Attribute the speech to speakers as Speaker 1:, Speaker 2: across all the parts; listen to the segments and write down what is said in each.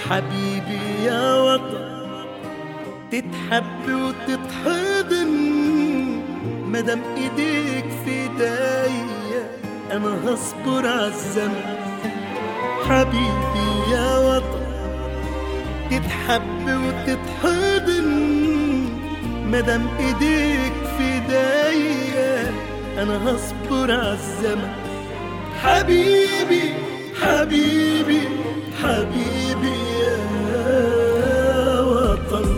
Speaker 1: حبيبي يا وطن تتحب وتتحضن مدام ايديك في ايديا انا هصبر عالزمن حبيبي يا وطن تتحب وتتحضن مدام ايديك في ايديا انا هصبر عالزمن حبيبي حبيبي حبيبي يا وطن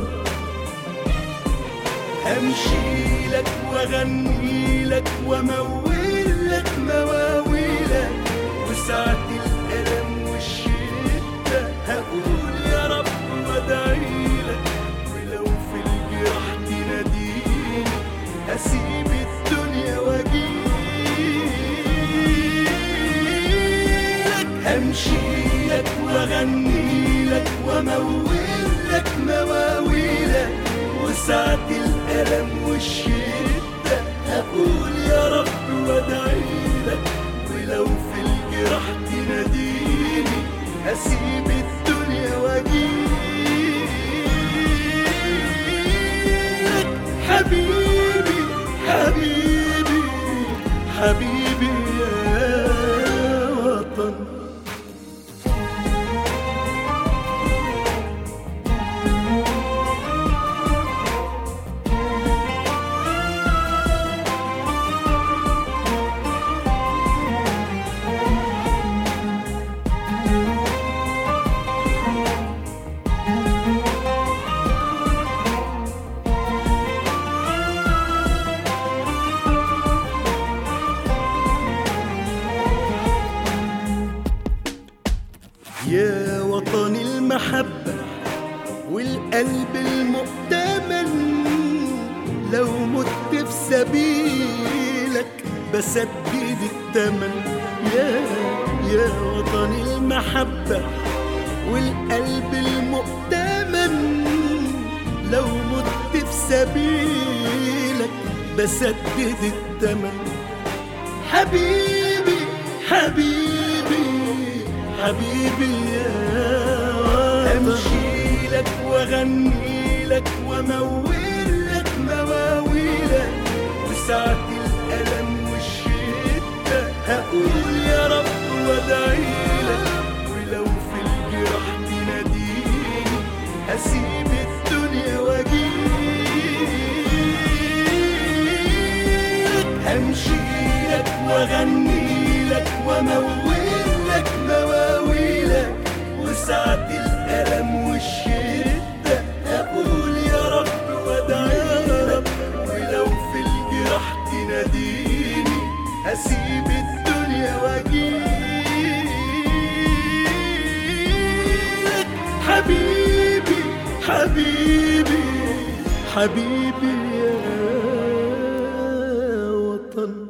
Speaker 1: امشي لك واغني لك وامول لك مواويلك وساعة الالم والشدة هقول يا رب وادعي لك ولو في الجراح تناديني هسيب الدنيا واجيلك همشي لك واغني لك وامول لك مواويلك وساعة الألم والشدة هقول يا رب وادعي لك ولو في الجراح تناديني هسيب الدنيا واجيلك حبيبي حبيبي حبيبي يا وطن يا وطن المحبة والقلب المؤتمن لو مت في سبيلك بسدد التمن يا يا وطن المحبة والقلب المؤتمن لو مت في سبيلك بسدد التمن حبيبي حبيبي حبيبي يا امشي لك واغني لك وامول لك مواويلك وساعة الالم والشدة هقول يا رب وادعي لك ولو في الجراح تناديني هسيب الدنيا واجيلك همشي لك واغني لك وامول لك مواويلك وساعة الألم والشدة أقول يا رب وادعي لك ولو في الجراح تناديني هسيب الدنيا واجيلك حبيبي حبيبي حبيبي يا وطن